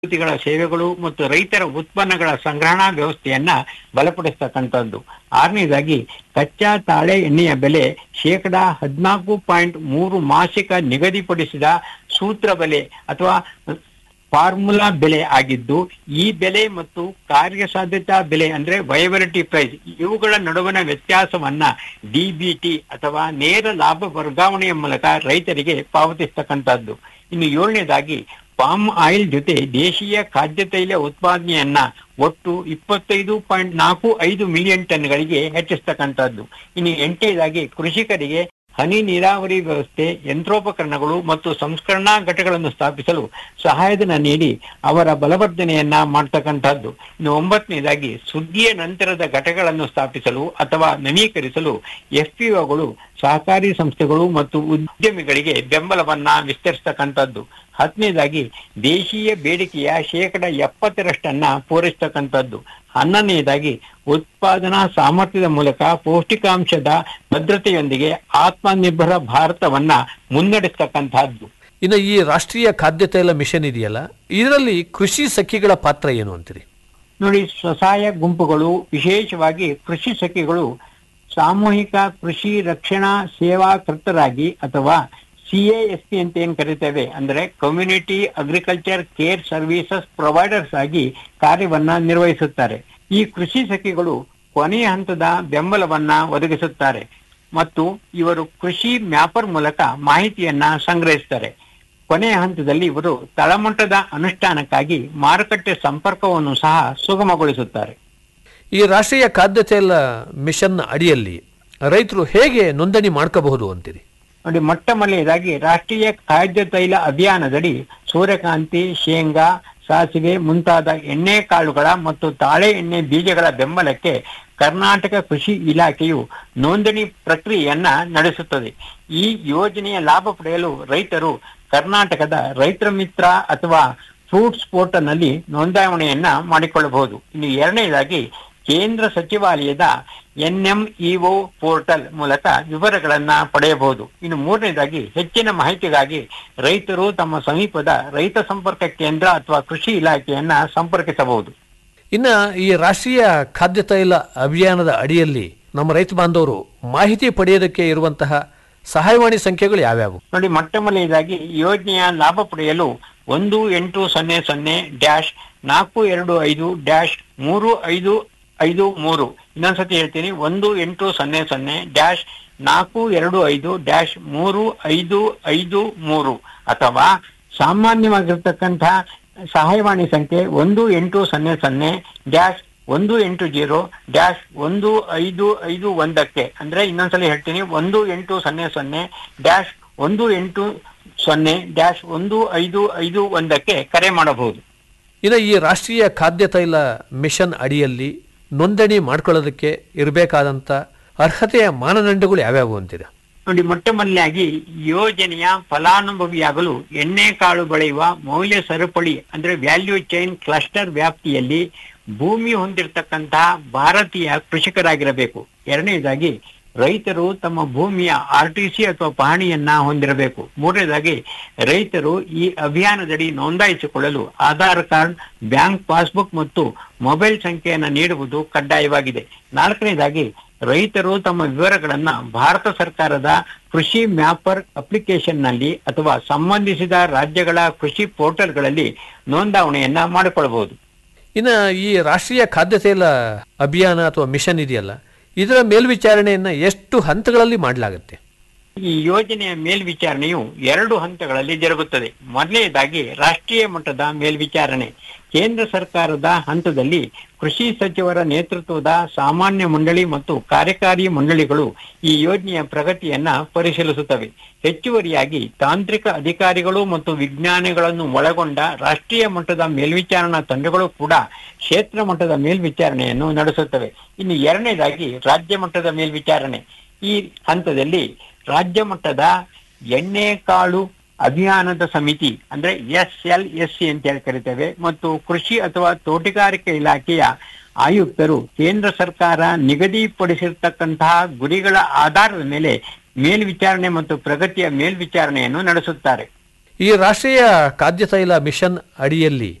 ಕೃತಿಗಳ ಸೇವೆಗಳು ಮತ್ತು ರೈತರ ಉತ್ಪನ್ನಗಳ ಸಂಗ್ರಹಣಾ ವ್ಯವಸ್ಥೆಯನ್ನ ಬಲಪಡಿಸ್ತಕ್ಕಂಥದ್ದು ಆರನೇದಾಗಿ ಕಚ್ಚಾ ತಾಳೆ ಎಣ್ಣೆಯ ಬೆಲೆ ಶೇಕಡ ಹದಿನಾಲ್ಕು ಪಾಯಿಂಟ್ ಮೂರು ಮಾಸಿಕ ನಿಗದಿಪಡಿಸಿದ ಸೂತ್ರ ಬೆಲೆ ಅಥವಾ ಫಾರ್ಮುಲಾ ಬೆಲೆ ಆಗಿದ್ದು ಈ ಬೆಲೆ ಮತ್ತು ಕಾರ್ಯಸಾಧ್ಯತಾ ಬೆಲೆ ಅಂದ್ರೆ ವಯಬಿಲಿಟಿ ಪ್ರೈಸ್ ಇವುಗಳ ನಡುವಣ ವ್ಯತ್ಯಾಸವನ್ನ ಡಿಬಿಟಿ ಅಥವಾ ನೇರ ಲಾಭ ವರ್ಗಾವಣೆಯ ಮೂಲಕ ರೈತರಿಗೆ ಪಾವತಿಸ್ತಕ್ಕಂಥದ್ದು ಇನ್ನು ಏಳನೇದಾಗಿ ಪಾಮ್ ಆಯಿಲ್ ಜೊತೆ ದೇಶೀಯ ಖಾದ್ಯ ತೈಲ ಉತ್ಪಾದನೆಯನ್ನ ಒಟ್ಟು ಇಪ್ಪತ್ತೈದು ಪಾಯಿಂಟ್ ನಾಲ್ಕು ಐದು ಮಿಲಿಯನ್ ಟನ್ಗಳಿಗೆ ಹೆಚ್ಚಿಸ್ತಕ್ಕಂಥದ್ದು ಇನ್ನು ಎಂಟನೇದಾಗಿ ಕೃಷಿಕರಿಗೆ ಹನಿ ನೀರಾವರಿ ವ್ಯವಸ್ಥೆ ಯಂತ್ರೋಪಕರಣಗಳು ಮತ್ತು ಸಂಸ್ಕರಣಾ ಘಟಕಗಳನ್ನು ಸ್ಥಾಪಿಸಲು ಸಹಾಯಧನ ನೀಡಿ ಅವರ ಬಲವರ್ಧನೆಯನ್ನ ಮಾಡ್ತಕ್ಕಂಥದ್ದು ಇನ್ನು ಒಂಬತ್ತನೇದಾಗಿ ಸುಗ್ಗಿಯ ನಂತರದ ಘಟಕಗಳನ್ನು ಸ್ಥಾಪಿಸಲು ಅಥವಾ ನವೀಕರಿಸಲು ಎಫ್ಪಿಒಗಳು ಸಹಕಾರಿ ಸಂಸ್ಥೆಗಳು ಮತ್ತು ಉದ್ಯಮಿಗಳಿಗೆ ಬೆಂಬಲವನ್ನ ವಿಸ್ತರಿಸ್ತಕ್ಕಂಥದ್ದು ಹತ್ತನೇದಾಗಿ ದೇಶೀಯ ಬೇಡಿಕೆಯ ಶೇಕಡ ಎಪ್ಪತ್ತರಷ್ಟನ್ನ ಪೂರೈಸ್ತಕ್ಕಂಥದ್ದು ಹನ್ನೊಂದನೇದಾಗಿ ಉತ್ಪಾದನಾ ಸಾಮರ್ಥ್ಯದ ಮೂಲಕ ಪೌಷ್ಟಿಕಾಂಶದ ಭದ್ರತೆಯೊಂದಿಗೆ ಆತ್ಮನಿರ್ಭರ ಭಾರತವನ್ನ ಮುನ್ನಡೆಸ್ತಕ್ಕಂತಹದ್ದು ಇನ್ನು ಈ ರಾಷ್ಟ್ರೀಯ ಖಾದ್ಯ ತೈಲ ಮಿಷನ್ ಇದೆಯಲ್ಲ ಇದರಲ್ಲಿ ಕೃಷಿ ಸಖಿಗಳ ಪಾತ್ರ ಏನು ಅಂತೀರಿ ನೋಡಿ ಸ್ವಸಹಾಯ ಗುಂಪುಗಳು ವಿಶೇಷವಾಗಿ ಕೃಷಿ ಸಖಿಗಳು ಸಾಮೂಹಿಕ ಕೃಷಿ ರಕ್ಷಣಾ ಸೇವಾಕರ್ತರಾಗಿ ಅಥವಾ ಸಿಎಎಸ್ಪಿ ಅಂತ ಏನ್ ಕರಿತೇವೆ ಅಂದ್ರೆ community agriculture care services providers ಆಗಿ ಕಾರ್ಯವನ್ನ ನಿರ್ವಹಿಸುತ್ತಾರೆ ಈ ಕೃಷಿ ಸಖಿಗಳು ಕೊನೆಯ ಹಂತದ ಬೆಂಬಲವನ್ನ ಒದಗಿಸುತ್ತಾರೆ ಮತ್ತು ಇವರು ಕೃಷಿ ಮ್ಯಾಪರ್ ಮೂಲಕ ಮಾಹಿತಿಯನ್ನ ಸಂಗ್ರಹಿಸುತ್ತಾರೆ ಕೊನೆಯ ಹಂತದಲ್ಲಿ ಇವರು ತಳಮಟ್ಟದ ಅನುಷ್ಠಾನಕ್ಕಾಗಿ ಮಾರುಕಟ್ಟೆ ಸಂಪರ್ಕವನ್ನು ಸಹ ಸುಗಮಗೊಳಿಸುತ್ತಾರೆ ಈ ರಾಷ್ಟ್ರೀಯ ಖಾದ್ಯ ತೈಲ ಮಿಷನ್ ಅಡಿಯಲ್ಲಿ ರೈತರು ಹೇಗೆ ನೋಂದಣಿ ಮಾಡ್ಕೋಬಹುದು ಅಂತೀರಿ ನೋಡಿ ಮೊಟ್ಟ ಮೊದಲನೇದಾಗಿ ರಾಷ್ಟ್ರೀಯ ಖಾದ್ಯ ತೈಲ ಅಭಿಯಾನದಡಿ ಸೂರ್ಯಕಾಂತಿ ಶೇಂಗಾ ಸಾಸಿವೆ ಮುಂತಾದ ಎಣ್ಣೆ ಕಾಳುಗಳ ಮತ್ತು ತಾಳೆ ಎಣ್ಣೆ ಬೀಜಗಳ ಬೆಂಬಲಕ್ಕೆ ಕರ್ನಾಟಕ ಕೃಷಿ ಇಲಾಖೆಯು ನೋಂದಣಿ ಪ್ರಕ್ರಿಯೆಯನ್ನ ನಡೆಸುತ್ತದೆ ಈ ಯೋಜನೆಯ ಲಾಭ ಪಡೆಯಲು ರೈತರು ಕರ್ನಾಟಕದ ರೈತರ ಮಿತ್ರ ಅಥವಾ ಫ್ರೂಟ್ಸ್ ಪೋರ್ಟಲ್ನಲ್ಲಿ ನೋಂದಾವಣೆಯನ್ನ ಮಾಡಿಕೊಳ್ಳಬಹುದು ಇನ್ನು ಎರಡನೇದಾಗಿ ಕೇಂದ್ರ ಸಚಿವಾಲಯದ ಎನ್ಎಂಇಒ ಪೋರ್ಟಲ್ ಮೂಲಕ ವಿವರಗಳನ್ನ ಪಡೆಯಬಹುದು ಇನ್ನು ಮೂರನೇದಾಗಿ ಹೆಚ್ಚಿನ ಮಾಹಿತಿಗಾಗಿ ರೈತರು ತಮ್ಮ ಸಮೀಪದ ರೈತ ಸಂಪರ್ಕ ಕೇಂದ್ರ ಅಥವಾ ಕೃಷಿ ಇಲಾಖೆಯನ್ನ ಸಂಪರ್ಕಿಸಬಹುದು ಇನ್ನ ಈ ರಾಷ್ಟ್ರೀಯ ಖಾದ್ಯ ತೈಲ ಅಭಿಯಾನದ ಅಡಿಯಲ್ಲಿ ನಮ್ಮ ರೈತ ಬಾಂಧವರು ಮಾಹಿತಿ ಪಡೆಯೋದಕ್ಕೆ ಇರುವಂತಹ ಸಹಾಯವಾಣಿ ಸಂಖ್ಯೆಗಳು ಯಾವ್ಯಾವು ನೋಡಿ ಮೊಟ್ಟ ಮೊದಲನೇದಾಗಿ ಯೋಜನೆಯ ಲಾಭ ಪಡೆಯಲು ಒಂದು ಎಂಟು ಸೊನ್ನೆ ಸೊನ್ನೆ ಡ್ಯಾಶ್ ನಾಲ್ಕು ಎರಡು ಐದು ಡ್ಯಾಶ್ ಮೂರು ಐದು ಐದು ಮೂರು ಇನ್ನೊಂದ್ಸತಿ ಹೇಳ್ತೀನಿ ಒಂದು ಎಂಟು ಸೊನ್ನೆ ಸೊನ್ನೆ ಡ್ಯಾಶ್ ನಾಲ್ಕು ಎರಡು ಐದು ಡ್ಯಾಶ್ ಮೂರು ಐದು ಐದು ಮೂರು ಅಥವಾ ಸಾಮಾನ್ಯವಾಗಿರ್ತಕ್ಕಂಥ ಸಹಾಯವಾಣಿ ಸಂಖ್ಯೆ ಒಂದು ಎಂಟು ಸೊನ್ನೆ ಸೊನ್ನೆ ಡ್ಯಾಶ್ ಒಂದು ಎಂಟು ಜೀರೋ ಡ್ಯಾಶ್ ಒಂದು ಐದು ಐದು ಒಂದಕ್ಕೆ ಅಂದ್ರೆ ಇನ್ನೊಂದ್ಸಲ ಹೇಳ್ತೀನಿ ಒಂದು ಎಂಟು ಸೊನ್ನೆ ಸೊನ್ನೆ ಡ್ಯಾಶ್ ಒಂದು ಎಂಟು ಸೊನ್ನೆ ಡ್ಯಾಶ್ ಒಂದು ಐದು ಐದು ಒಂದಕ್ಕೆ ಕರೆ ಮಾಡಬಹುದು ಇನ್ನು ಈ ರಾಷ್ಟ್ರೀಯ ಖಾದ್ಯ ತೈಲ ಮಿಷನ್ ಅಡಿಯಲ್ಲಿ ನೋಂದಣಿ ಮಾಡ್ಕೊಳ್ಳೋದಕ್ಕೆ ಇರಬೇಕಾದಂಥ ಅರ್ಹತೆಯ ಮಾನದಂಡಗಳು ಯಾವ್ಯಾವು ಅಂತೀರಾ ನೋಡಿ ಮೊಟ್ಟ ಮೊದಲನೇಯಾಗಿ ಯೋಜನೆಯ ಫಲಾನುಭವಿಯಾಗಲು ಎಣ್ಣೆ ಕಾಳು ಬೆಳೆಯುವ ಮೌಲ್ಯ ಸರಪಳಿ ಅಂದ್ರೆ ವ್ಯಾಲ್ಯೂ ಚೈನ್ ಕ್ಲಸ್ಟರ್ ವ್ಯಾಪ್ತಿಯಲ್ಲಿ ಭೂಮಿ ಹೊಂದಿರತಕ್ಕಂತಹ ಭಾರತೀಯ ಕೃಷಿಕರಾಗಿರಬೇಕು ಎರಡನೇದಾಗಿ ರೈತರು ತಮ್ಮ ಭೂಮಿಯ ಆರ್ ಟಿ ಸಿ ಅಥವಾ ಪಹಣಿಯನ್ನ ಹೊಂದಿರಬೇಕು ಮೂರನೇದಾಗಿ ರೈತರು ಈ ಅಭಿಯಾನದಡಿ ನೋಂದಾಯಿಸಿಕೊಳ್ಳಲು ಆಧಾರ್ ಕಾರ್ಡ್ ಬ್ಯಾಂಕ್ ಪಾಸ್ಬುಕ್ ಮತ್ತು ಮೊಬೈಲ್ ಸಂಖ್ಯೆಯನ್ನ ನೀಡುವುದು ಕಡ್ಡಾಯವಾಗಿದೆ ನಾಲ್ಕನೇದಾಗಿ ರೈತರು ತಮ್ಮ ವಿವರಗಳನ್ನ ಭಾರತ ಸರ್ಕಾರದ ಕೃಷಿ ಮ್ಯಾಪರ್ ಅಪ್ಲಿಕೇಶನ್ ನಲ್ಲಿ ಅಥವಾ ಸಂಬಂಧಿಸಿದ ರಾಜ್ಯಗಳ ಕೃಷಿ ಪೋರ್ಟಲ್ಗಳಲ್ಲಿ ನೋಂದಾವಣೆಯನ್ನ ಮಾಡಿಕೊಳ್ಳಬಹುದು ಇನ್ನು ಈ ರಾಷ್ಟ್ರೀಯ ಖಾದ್ಯ ತೈಲ ಅಭಿಯಾನ ಅಥವಾ ಮಿಷನ್ ಇದೆಯಲ್ಲ ಇದರ ಮೇಲ್ವಿಚಾರಣೆಯನ್ನ ಎಷ್ಟು ಹಂತಗಳಲ್ಲಿ ಮಾಡಲಾಗುತ್ತೆ ಈ ಯೋಜನೆಯ ಮೇಲ್ವಿಚಾರಣೆಯು ಎರಡು ಹಂತಗಳಲ್ಲಿ ಜರುಗುತ್ತದೆ ಮೊದಲನೇದಾಗಿ ರಾಷ್ಟ್ರೀಯ ಮಟ್ಟದ ಮೇಲ್ವಿಚಾರಣೆ ಕೇಂದ್ರ ಸರ್ಕಾರದ ಹಂತದಲ್ಲಿ ಕೃಷಿ ಸಚಿವರ ನೇತೃತ್ವದ ಸಾಮಾನ್ಯ ಮಂಡಳಿ ಮತ್ತು ಕಾರ್ಯಕಾರಿ ಮಂಡಳಿಗಳು ಈ ಯೋಜನೆಯ ಪ್ರಗತಿಯನ್ನ ಪರಿಶೀಲಿಸುತ್ತವೆ ಹೆಚ್ಚುವರಿಯಾಗಿ ತಾಂತ್ರಿಕ ಅಧಿಕಾರಿಗಳು ಮತ್ತು ವಿಜ್ಞಾನಿಗಳನ್ನು ಒಳಗೊಂಡ ರಾಷ್ಟ್ರೀಯ ಮಟ್ಟದ ಮೇಲ್ವಿಚಾರಣಾ ತಂಡಗಳು ಕೂಡ ಕ್ಷೇತ್ರ ಮಟ್ಟದ ಮೇಲ್ವಿಚಾರಣೆಯನ್ನು ನಡೆಸುತ್ತವೆ ಇನ್ನು ಎರಡನೇದಾಗಿ ರಾಜ್ಯ ಮಟ್ಟದ ಮೇಲ್ವಿಚಾರಣೆ ಈ ಹಂತದಲ್ಲಿ ರಾಜ್ಯ ಮಟ್ಟದ ಎಣ್ಣೆ ಕಾಳು ಅಭಿಯಾನದ ಸಮಿತಿ ಅಂದ್ರೆ ಎಸ್ ಎಲ್ ಎಸ್ ಸಿ ಅಂತ ಹೇಳಿ ಕರಿತೇವೆ ಮತ್ತು ಕೃಷಿ ಅಥವಾ ತೋಟಗಾರಿಕೆ ಇಲಾಖೆಯ ಆಯುಕ್ತರು ಕೇಂದ್ರ ಸರ್ಕಾರ ನಿಗದಿಪಡಿಸಿರ್ತಕ್ಕಂತಹ ಗುರಿಗಳ ಆಧಾರದ ಮೇಲೆ ಮೇಲ್ವಿಚಾರಣೆ ಮತ್ತು ಪ್ರಗತಿಯ ಮೇಲ್ವಿಚಾರಣೆಯನ್ನು ನಡೆಸುತ್ತಾರೆ ಈ ರಾಷ್ಟ್ರೀಯ ಖಾದ್ಯ ತೈಲ ಮಿಷನ್ ಅಡಿಯಲ್ಲಿ